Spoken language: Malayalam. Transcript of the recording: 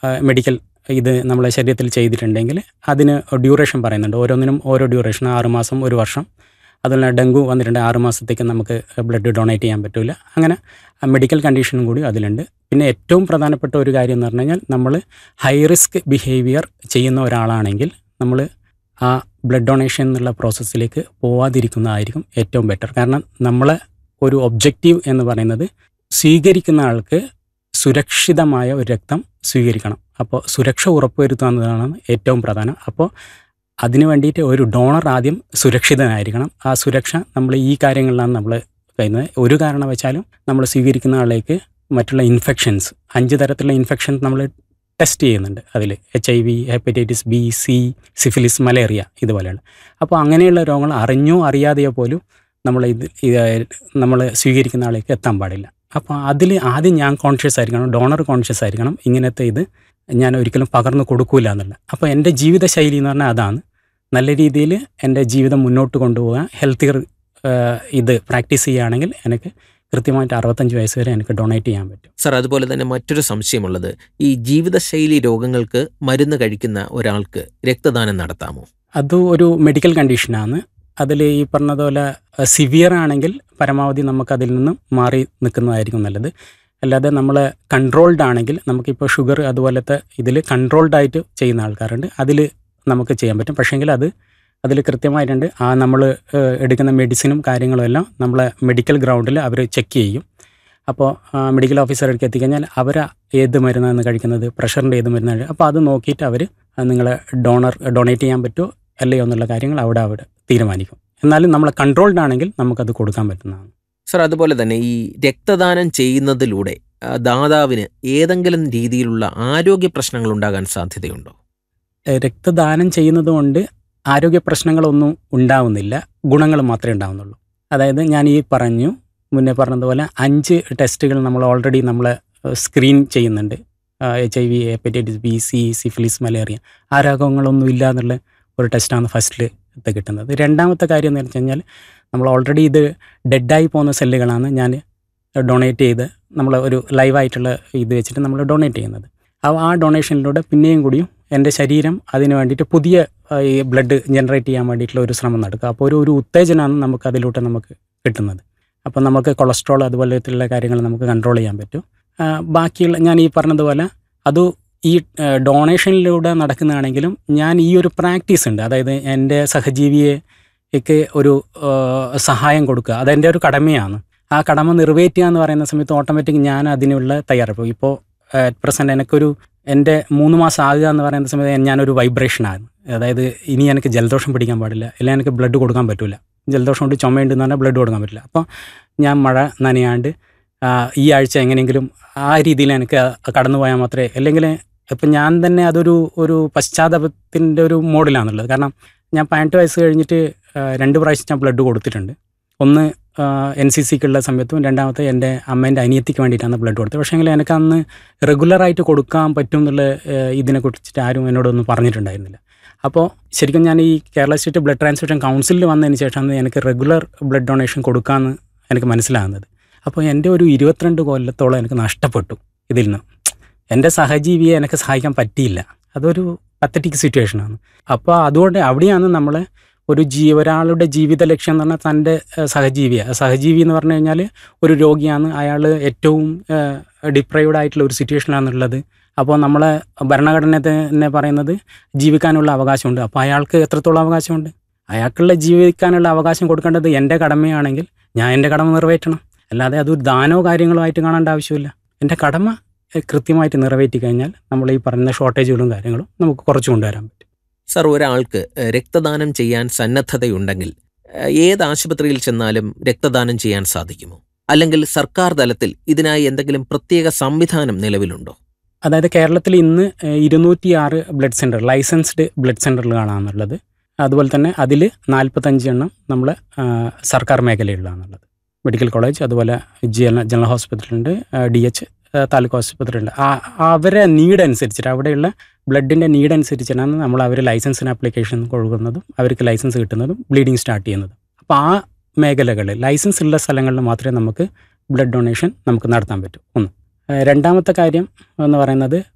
മെഡിക്കൽ ഇത് നമ്മളെ ശരീരത്തിൽ ചെയ്തിട്ടുണ്ടെങ്കിൽ അതിന് ഡ്യൂറേഷൻ പറയുന്നുണ്ട് ഓരോന്നിനും ഓരോ ഡ്യൂറേഷൻ ആറ് മാസം ഒരു വർഷം അതുപോലെ ഡെങ്കു വന്നിട്ടുണ്ട് ആറ് മാസത്തേക്ക് നമുക്ക് ബ്ലഡ് ഡൊണേറ്റ് ചെയ്യാൻ പറ്റില്ല അങ്ങനെ മെഡിക്കൽ കണ്ടീഷനും കൂടി അതിലുണ്ട് പിന്നെ ഏറ്റവും പ്രധാനപ്പെട്ട ഒരു കാര്യം എന്ന് പറഞ്ഞു കഴിഞ്ഞാൽ നമ്മൾ ഹൈ റിസ്ക് ബിഹേവിയർ ചെയ്യുന്ന ഒരാളാണെങ്കിൽ നമ്മൾ ആ ബ്ലഡ് ഡൊണേഷൻ എന്നുള്ള പ്രോസസ്സിലേക്ക് പോവാതിരിക്കുന്നതായിരിക്കും ഏറ്റവും ബെറ്റർ കാരണം നമ്മളെ ഒരു ഒബ്ജക്റ്റീവ് എന്ന് പറയുന്നത് സ്വീകരിക്കുന്ന ആൾക്ക് സുരക്ഷിതമായ ഒരു രക്തം സ്വീകരിക്കണം അപ്പോൾ സുരക്ഷ ഉറപ്പുവരുത്തുക എന്നതാണ് ഏറ്റവും പ്രധാനം അപ്പോൾ അതിന് വേണ്ടിയിട്ട് ഒരു ഡോണർ ആദ്യം സുരക്ഷിതനായിരിക്കണം ആ സുരക്ഷ നമ്മൾ ഈ കാര്യങ്ങളിലാണ് നമ്മൾ കഴിയുന്നത് ഒരു കാരണവശാലും നമ്മൾ സ്വീകരിക്കുന്ന ആളേക്ക് മറ്റുള്ള ഇൻഫെക്ഷൻസ് അഞ്ച് തരത്തിലുള്ള ഇൻഫെക്ഷൻ നമ്മൾ ടെസ്റ്റ് ചെയ്യുന്നുണ്ട് അതിൽ H I V hepatitis B C syphilis malaria ഇതുപോലെയുള്ള അപ്പോൾ അങ്ങനെയുള്ള രോഗങ്ങൾ അറിഞ്ഞോ അറിയാതെയോ പോലും നമ്മൾ ഇത് നമ്മൾ സ്വീകരിക്കുന്ന ആളേക്ക് എത്താൻ പാടില്ല അപ്പോൾ അതിൽ ആദ്യം ഞാൻ കോൺഷ്യസ് ആയിരിക്കണം ഡോണർ കോൺഷ്യസ് ആയിരിക്കണം ഇങ്ങനത്തെ ഇത് ഞാൻ ഒരിക്കലും പകർന്നു കൊടുക്കൂല എന്നുള്ള അപ്പോൾ എൻ്റെ ജീവിതശൈലി എന്ന് പറഞ്ഞാൽ അതാണ് നല്ല രീതിയിൽ എൻ്റെ ജീവിതം മുന്നോട്ട് കൊണ്ടുപോകാൻ ഹെൽത്തി ഇത് പ്രാക്ടീസ് ചെയ്യുകയാണെങ്കിൽ എനിക്ക് കൃത്യമായിട്ട് അറുപത്തഞ്ച് വയസ്സ് വരെ എനിക്ക് ഡൊണേറ്റ് ചെയ്യാൻ പറ്റും സർ അതുപോലെ തന്നെ മറ്റൊരു സംശയമുള്ളത് ഈ ജീവിതശൈലി രോഗങ്ങൾക്ക് മരുന്ന് കഴിക്കുന്ന ഒരാൾക്ക് രക്തദാനം നടത്താമോ അത് ഒരു മെഡിക്കൽ കണ്ടീഷനാണ് അതിൽ ഈ പറഞ്ഞതുപോലെ സിവിയർ ആണെങ്കിൽ പരമാവധി നമുക്ക് അതിൽ നിന്നും മാറി നിൽക്കുന്നതായിരിക്കും നല്ലത് അല്ലാതെ നമ്മൾ കൺട്രോൾഡ് ആണെങ്കിൽ നമുക്കിപ്പോൾ ഷുഗർ അതുപോലത്തെ ഇതിൽ കൺട്രോൾഡ് ആയിട്ട് ചെയ്യുന്ന ആൾക്കാരുണ്ട് അതിൽ നമുക്ക് ചെയ്യാൻ പറ്റും പക്ഷേങ്കിൽ അത് അതിൽ കൃത്യമായിട്ടുണ്ട് ആ നമ്മൾ എടുക്കുന്ന മെഡിസിനും കാര്യങ്ങളും എല്ലാം നമ്മളെ മെഡിക്കൽ ഗ്രൗണ്ടിൽ അവർ ചെക്ക് ചെയ്യും അപ്പോൾ മെഡിക്കൽ ഓഫീസർക്ക് എത്തിക്കഴിഞ്ഞാൽ അവർ ഏത് മരുന്നാണ് കഴിക്കുന്നത് പ്രഷറിൻ്റെ ഏത് മരുന്നാണ് അപ്പോൾ അത് നോക്കിയിട്ട് അവർ നിങ്ങളെ ഡോണർ ഡൊണേറ്റ് ചെയ്യാൻ പറ്റുമോ അല്ലയോ എന്നുള്ള കാര്യങ്ങൾ അവിടെ അവിടെ തീരുമാനിക്കും എന്നാലും നമ്മൾ കൺട്രോൾഡ് ആണെങ്കിൽ നമുക്കത് കൊടുക്കാൻ പറ്റുന്നതാണ് സർ അതുപോലെ തന്നെ ഈ രക്തദാനം ചെയ്യുന്നതിലൂടെ ആ, ദാതാവിന് ഏതെങ്കിലും രീതിയിലുള്ള ആരോഗ്യ പ്രശ്നങ്ങൾ ഉണ്ടാകാൻ സാധ്യതയുണ്ടോ ഏഹ് രക്തദാനം ചെയ്യുന്നത് കൊണ്ട് ആരോഗ്യ പ്രശ്നങ്ങളൊന്നും ഉണ്ടാവുന്നില്ല ഗുണങ്ങൾ മാത്രമേ ഉണ്ടാവുന്നുള്ളൂ അതായത് ഞാൻ ഈ പറഞ്ഞു മുന്നേ പറഞ്ഞതുപോലെ അഞ്ച് ടെസ്റ്റുകൾ നമ്മൾ ഓൾറെഡി നമ്മൾ സ്ക്രീൻ ചെയ്യുന്നുണ്ട് H I V hepatitis B C syphilis malaria ആ രോഗങ്ങളൊന്നും ഇല്ല എന്നുള്ള ഒരു ടെസ്റ്റാണ് ഫസ്റ്റിൽ കിട്ടുന്നത് രണ്ടാമത്തെ കാര്യം എന്ന് വെച്ച് കഴിഞ്ഞാൽ നമ്മൾ ഓൾറെഡി ഇത് ഡെഡായി പോകുന്ന സെല്ലുകളാണ് ഞാൻ ഡൊണേറ്റ് ചെയ്ത് നമ്മൾ ഒരു ലൈവായിട്ടുള്ള ഇത് വെച്ചിട്ട് നമ്മൾ ഡൊണേറ്റ് ചെയ്യുന്നത് അപ്പോൾ ആ ഡൊണേഷനിലൂടെ പിന്നെയും കൂടിയും എൻ്റെ ശരീരം അതിന് വേണ്ടിയിട്ട് പുതിയ ആ, ഈ ബ്ലഡ് ജനറേറ്റ് ചെയ്യാൻ വേണ്ടിയിട്ടുള്ള ഒരു ശ്രമം നടക്കുക അപ്പോൾ ഒരു ഒരു ഉത്തേജനമാണ് നമുക്ക് അതിലൂടെ നമുക്ക് കിട്ടുന്നത് അപ്പോൾ നമുക്ക് കൊളസ്ട്രോൾ അതുപോലത്തുള്ള കാര്യങ്ങൾ നമുക്ക് കൺട്രോൾ ചെയ്യാൻ പറ്റും ആ, ബാക്കിയുള്ള ഞാൻ ഈ പറഞ്ഞതുപോലെ അത് ഈ ഡൊണേഷനിലൂടെ നടക്കുന്നതാണെങ്കിലും ഞാൻ ഈ ഒരു പ്രാക്ടീസ് ഉണ്ട് അതായത് എൻ്റെ സഹജീവിയെ ഒക്കെ ഒരു ആ, സഹായം കൊടുക്കുക അതെൻ്റെ ഒരു കടമയാണ് ആ കടമ നിറവേറ്റുക എന്ന് പറയുന്ന സമയത്ത് ഓട്ടോമാറ്റിക് ഞാൻ അതിനുള്ള തയ്യാറെടുപ്പ് ഇപ്പോൾ അറ്റ് പ്രസൻറ്റ് എനിക്കൊരു എൻ്റെ മൂന്ന് മാസം ആകുക എന്ന് പറയുന്ന സമയത്ത് ഞാനൊരു വൈബ്രേഷനാണ് അതായത് ഇനി എനിക്ക് ജലദോഷം പിടിക്കാൻ പാടില്ല അല്ലെങ്കിൽ എനിക്ക് ബ്ലഡ് കൊടുക്കാൻ പറ്റില്ല ജലദോഷം കൊണ്ട് ചുമയുണ്ട് എന്ന് പറഞ്ഞാൽ ബ്ലഡ് കൊടുക്കാൻ പറ്റില്ല അപ്പോൾ ഞാൻ മഴ നനയാണ്ട് ആ, ഈ ആഴ്ച എങ്ങനെയെങ്കിലും ആ രീതിയിൽ എനിക്ക് കടന്നു പോയാൽ മാത്രമേ അല്ലെങ്കിൽ ഇപ്പം ഞാൻ തന്നെ അതൊരു ഒരു പശ്ചാത്തലത്തിൻ്റെ ഒരു മോഡിലാണുള്ളത് കാരണം ഞാൻ പതിനെട്ട് വയസ്സ് കഴിഞ്ഞിട്ട് ആ, രണ്ട് പ്രാവശ്യം ഞാൻ ബ്ലഡ് കൊടുത്തിട്ടുണ്ട് ഒന്ന് എൻ സി സിക്കുള്ള സമയത്തും രണ്ടാമത്തെ എൻ്റെ അമ്മേൻ്റെ അനിയത്തിക്ക് വേണ്ടിയിട്ടാണ് ബ്ലഡ് കൊടുത്തത് പക്ഷേ എങ്കിൽ എനിക്ക് അന്ന് റെഗുലറായിട്ട് കൊടുക്കാൻ പറ്റും എന്നുള്ള ഏഹ്, ഇതിനെക്കുറിച്ചിട്ട് ആരും എന്നോടൊന്നും പറഞ്ഞിട്ടുണ്ടായിരുന്നില്ല അപ്പോൾ ശരിക്കും ഞാൻ ഈ കേരള സ്റ്റേറ്റ് ബ്ലഡ് ട്രാൻസ്ഫ്യൂഷൻ കൗൺസിലിൽ വന്നതിന് ശേഷമാണ് എനിക്ക് റെഗുലർ ബ്ലഡ് ഡൊണേഷൻ കൊടുക്കാമെന്ന് എനിക്ക് മനസ്സിലാകുന്നത് അപ്പോൾ എൻ്റെ ഒരു ഇരുപത്തിരണ്ട് കൊല്ലത്തോളം എനിക്ക് നഷ്ടപ്പെട്ടു ഇതിൽ നിന്ന് എൻ്റെ സഹജീവിയെ എനിക്ക് സഹായിക്കാൻ പറ്റിയില്ല അതൊരു പത്തറ്റിക് സിറ്റുവേഷനാണ് അപ്പോൾ അതുകൊണ്ട് അവിടെയാണ് നമ്മൾ ഒരു ജീ ഒരാളുടെ ജീവിത ലക്ഷ്യം എന്ന് പറഞ്ഞാൽ തൻ്റെ ഏഹ്, സഹജീവിയാണ് സഹജീവി എന്ന് പറഞ്ഞു കഴിഞ്ഞാൽ ഒരു രോഗിയാണ് അയാൾ ഏറ്റവും ഡിപ്രൈവ്ഡ് ആയിട്ടുള്ള ഒരു സിറ്റുവേഷനിലാണുള്ളത് അപ്പോൾ നമ്മളെ ഭരണഘടന തന്നെ പറയുന്നത് ജീവിക്കാനുള്ള അവകാശമുണ്ട് അപ്പോൾ അയാൾക്ക് എത്രത്തോളം അവകാശമുണ്ട് അയാൾക്കുള്ള ജീവിക്കാനുള്ള അവകാശം കൊടുക്കേണ്ടത് എൻ്റെ കടമയാണെങ്കിൽ ഞാൻ എൻ്റെ കടമ നിറവേറ്റണം അല്ലാതെ അതൊരു ദാനോ കാര്യങ്ങളോ ആയിട്ട് കാണേണ്ട ആവശ്യമില്ല എൻ്റെ കടമ ഏഹ്, കൃത്യമായിട്ട് നിറവേറ്റി കഴിഞ്ഞാൽ നമ്മൾ ഈ പറയുന്ന ഷോർട്ടേജുകളും കാര്യങ്ങളും നമുക്ക് കുറച്ച് കൊണ്ടുവരാൻ പറ്റും സർ ഒരാൾക്ക് ഏഹ്, രക്തദാനം ചെയ്യാൻ സന്നദ്ധതയുണ്ടെങ്കിൽ ഏഹ്, ഏത് ആശുപത്രിയിൽ ചെന്നാലും രക്തദാനം ചെയ്യാൻ സാധിക്കുമോ അല്ലെങ്കിൽ സർക്കാർ തലത്തിൽ ഇതിനായി എന്തെങ്കിലും പ്രത്യേക സംവിധാനം നിലവിലുണ്ടോ അതായത് കേരളത്തിൽ ഇന്ന് ഇരുന്നൂറ്റി ആറ് ബ്ലഡ് സെൻറ്റർ ലൈസൻസ്ഡ് ബ്ലഡ് സെൻറ്ററുകളാണെന്നുള്ളത് അതുപോലെ തന്നെ അതിൽ നാൽപ്പത്തഞ്ച് എണ്ണം നമ്മൾ സർക്കാർ മേഖലയിലുള്ളതാണുള്ളത് മെഡിക്കൽ കോളേജ് അതുപോലെ ജന ജനറൽ ഹോസ്പിറ്റലുണ്ട് ഡി എച്ച് താലൂക്ക് ആശുപത്രിയുണ്ട് ആ അവരെ നീഡ് അനുസരിച്ചിട്ട് അവിടെയുള്ള ബ്ലഡിൻ്റെ നീഡ് അനുസരിച്ചിട്ടാണ് നമ്മൾ അവർ ലൈസൻസിന് ആപ്ലിക്കേഷൻ കൊടുക്കുന്നതും അവർക്ക് ലൈസൻസ് കിട്ടുന്നതും ബ്ലീഡിങ് സ്റ്റാർട്ട് ചെയ്യുന്നതും അപ്പോൾ ആ മേഖലകളിൽ ലൈസൻസ് ഉള്ള സ്ഥലങ്ങളിൽ മാത്രമേ നമുക്ക് ബ്ലഡ് ഡൊണേഷൻ നമുക്ക് നടത്താൻ പറ്റൂ ഒന്ന് ഏഹ് രണ്ടാമത്തെ കാര്യം എന്ന് പറയുന്നത്